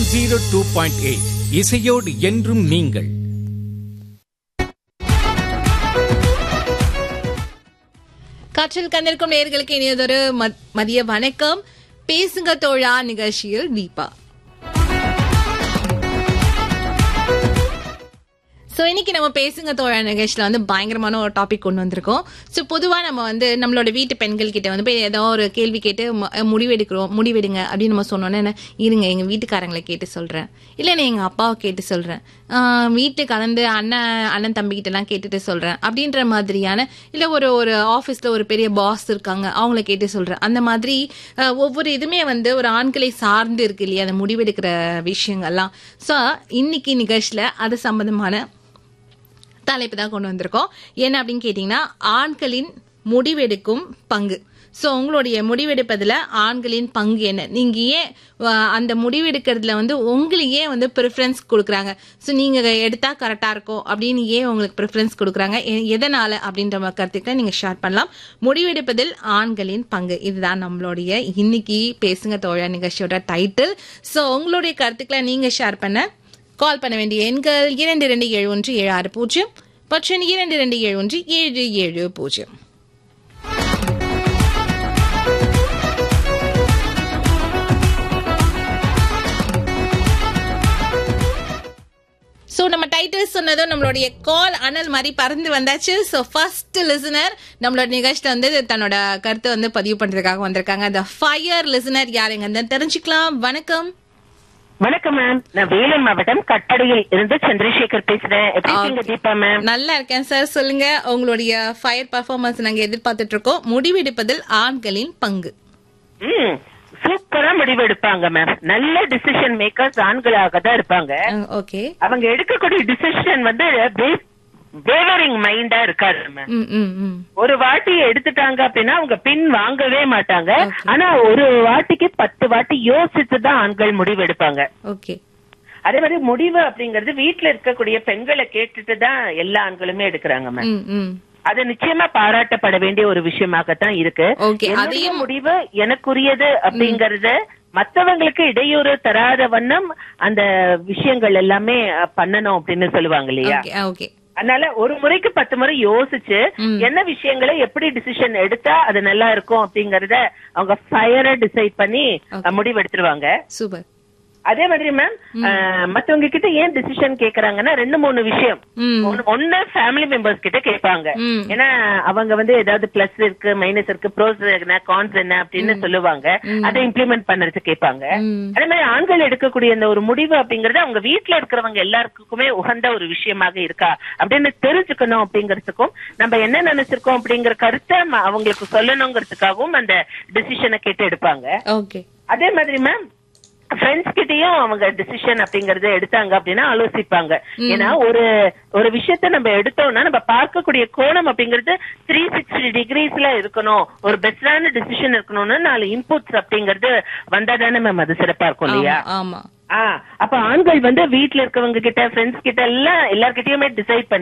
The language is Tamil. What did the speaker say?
ஜீரோ டூ பாயிண்ட் எயிட் இசையோடு என்றும் நீங்கள் காற்றில் கண்டிருக்கும் நேர்களுக்கு இனியதொரு மத்- மதிய வணக்கம் பேசுங்க தோழா நிகழ்ச்சியில் தீபா ஸோ இன்னைக்கு நம்ம பேசுங்க தோழா நிகழ்ச்சியில் வந்து பயங்கரமான ஒரு டாபிக் கொண்டு வந்திருக்கோம் ஸோ பொதுவாக நம்ம வந்து நம்மளோட வீட்டு பெண்கள் கிட்ட வந்து போய் ஏதோ ஒரு கேள்வி கேட்டு ம- முடிவெடுக்கிறோம் முடிவெடுங்க அப்படின்னு நம்ம சொன்னோன்னே என்ன, இருங்க எங்கள் வீட்டுக்காரங்களை கேட்டு சொல்கிறேன் இல்லை நான் எங்கள் அப்பாவை கேட்டு சொல்கிறேன் வீட்டு கலந்து அண்ணன் அண்ணன் தம்பிக்கிட்டலாம் கேட்டுட்டு சொல்கிறேன் அப்படின்ற மாதிரியான இல்லை ஒரு ஒரு ஆஃபீஸில் ஒரு பெரிய பாஸ் இருக்காங்க அவங்கள கேட்டு சொல்கிறேன் அந்த மாதிரி ஆஹ், ஒவ்வொரு இதுமே வந்து ஒரு ஆண்களை சார்ந்து இருக்கு இல்லையா அந்த முடிவெடுக்கிற விஷயங்கள்லாம் ஸோ இன்னைக்கு நிகழ்ச்சியில் அது சம்பந்தமான தலைப்பு தான் கொண்டு வந்திருக்கோம் என்ன அப்படின்னு கேட்டிங்கன்னா ஆண்களின் முடிவெடுக்கும் பங்கு ஸோ உங்களுடைய முடிவெடுப்பதில் ஆண்களின் பங்கு என்ன நீங்கள் ஏன் அஹ், அந்த முடிவெடுக்கிறதுல வந்து உங்களுக்கு ஏன் வந்து ப்ரிஃபரன்ஸ் கொடுக்குறாங்க ஸோ நீங்கள் எடுத்தால் கரெக்டாக இருக்கும் அப்படின்னு ஏன் உங்களுக்கு ப்ரிஃபரன்ஸ் கொடுக்குறாங்க எ- எதனால அப்படின்ற மாதிரி கருத்துக்களை நீங்கள் ஷேர் பண்ணலாம் முடிவெடுப்பதில் ஆண்களின் பங்கு இதுதான் நம்மளுடைய இன்னைக்கு பேசுங்க தோழா நிகழ்ச்சியோட டைட்டில் ஸோ உங்களுடைய கருத்துக்களை நீங்கள் ஷேர் பண்ண கால் பண்ண வேண்டிய எண்கள் இரண்டு இரண்டு ஏழு ஒன்று ஏழு ஆறு பூஜ்ஜியம் மற்றும் இரண்டு இரண்டு ஏழு ஒன்று ஏழு ஏழு பூஜ்ஜியம் ஸோ நம்ம டைட்டில் சொன்னதும் நம்மளுடைய கால் அனல் மாதிரி பறந்து வந்தாச்சு ஸோ ஃபர்ஸ்ட் லிசனர் நம்மளோட நிகழ்ச்சியில் வந்து தன்னோட கருத்தை வந்து பதிவு பண்றதுக்காக வந்திருக்காங்க அந்த ஃபயர் லிசனர் யாருங்க தெரிஞ்சுக்கலாம் வணக்கம் வணக்கம் மேம் நான் வேலூர் மாவட்டம் கட்டடையில் இருந்து சந்திரசேகர் பேசுறேன் எப்படி இருக்கீங்க தீபா மேம் நல்லா இருக்கேன் சார் சொல்லுங்க உங்களுடைய ஃபயர் பர்ஃபார்மன்ஸ் நாங்க எதிர்பார்த்துட்டு இருக்கோம் முடிவெடுப்பதில் ஆண்களின் பங்கு ம் சூப்பரா முடிவு எடுப்பாங்க மேம் நல்ல டிசிஷன் மேக்கர்ஸ் ஆண்களாக தான் இருப்பாங்க ஓகே அவங்க எடுக்கக்கூடிய டிசிஷன் வந்து வேவரிங் மைண்டா இருக்காது மேம் ம் ம் ம் ஒரு வாட்டி எடுத்துட்டாங்க அப்படின்னா அவங்க பின் வாங்கவே மாட்டாங்க Okay. ஆனா ஒரு வாட்டிக்கு பத்து வாட்டி யோசிச்சு தான் ஆண்கள் முடிவு எடுப்பாங்க ஓகே அதே மாதிரி முடிவு அப்படிங்கறது வீட்டுல இருக்கக்கூடிய பெண்களை கேட்டுட்டு தான் எல்லா ஆண்களுமே எடுக்கிறாங்க மேம் ம் ம் அது நிச்சயமா பாராட்டப்பட வேண்டிய ஒரு விஷயமாகத்தான் இருக்கு Okay, என்னுடைய அதையும் முடிவு எனக்குரியது அப்படிங்கறத மத்தவங்களுக்கு இடையூறு தராத வண்ணம் அந்த விஷயங்கள் எல்லாமே அஹ், பண்ணணும் அப்படின்னு சொல்லுவாங்க இல்லையா ஓகே ஓகே அதனால ஒரு முறைக்கு பத்து முறை யோசிச்சு ம். என்ன விஷயங்களை எப்படி டிசிஷன் எடுத்தா அது நல்லா இருக்கும் அப்படிங்கறத அவங்க ஃபயரா டிசைட் பண்ணி Okay. முடிவு எடுத்துருவாங்க சூப்பர் அதே மாதிரி மேம் மத்தவங்க கிட்ட ஏன் டிசிஷன் கேக்குறாங்கன்னா ரெண்டு மூணு விஷயம் ம் ஒன்னு- ஒண்ணு ஃபேமிலி மெம்பர்ஸ் கிட்ட கேட்பாங்க ம் ஏன்னா அவங்க வந்து ஏதாவது பிளஸ் இருக்கு மைனஸ் இருக்கு ப்ரோஸ் என்ன கான்ஸ் என்ன அப்படின்னு சொல்லுவாங்க அதை இம்ப்ளிமெண்ட் பண்றது கேட்பாங்க ம் அதே மாதிரி ஆண்கள் எடுக்கக்கூடிய அந்த ஒரு முடிவு அப்படிங்கறது அவங்க வீட்ல இருக்கிறவங்க எல்லாருக்குமே உகந்த ஒரு விஷயமாக இருக்கா அப்படின்னு தெரிஞ்சுக்கணும் அப்படிங்கறதுக்கும் நம்ம என்ன நினைச்சிருக்கோம் அப்படிங்கிற கருத்தை ம- அவங்களுக்கு சொல்லணுங்கிறதுக்காகவும் அந்த டிசிஷனை கேட்டு எடுப்பாங்க ஓகே அதே மாதிரி மேம் ஃப்ரெண்ட்ஸ் கிட்டயும் அவங்க டிசிஷன் அப்படிங்கறத எடுத்தாங்க அப்படின்னா ஆலோசிப்பாங்க ஏன்னா ஒரு ஒரு விஷயத்த நம்ம எடுத்தோம்னா நம்ம பார்க்கக்கூடிய கோணம் அப்படிங்கிறது த்ரீ சிக்ஸ்டி டிகிரிஸ்ல இருக்கணும் ஒரு பெஸ்டான டிசிஷன் இருக்கணும்னு நாலு இன்புட்ஸ் அப்படிங்கறது வந்தா தானே மேம் அது சிறப்பா இருக்கும் இல்லையா ஆமா ஆ அப்ப ஆண்கள் வந்து வீட்ல இருக்கவங்க கிட்ட ஃப்ரெண்ட்ஸ் கிட்ட எல்லாம் எல்லார்கிட்டயுமே டிசைட் பண்ணி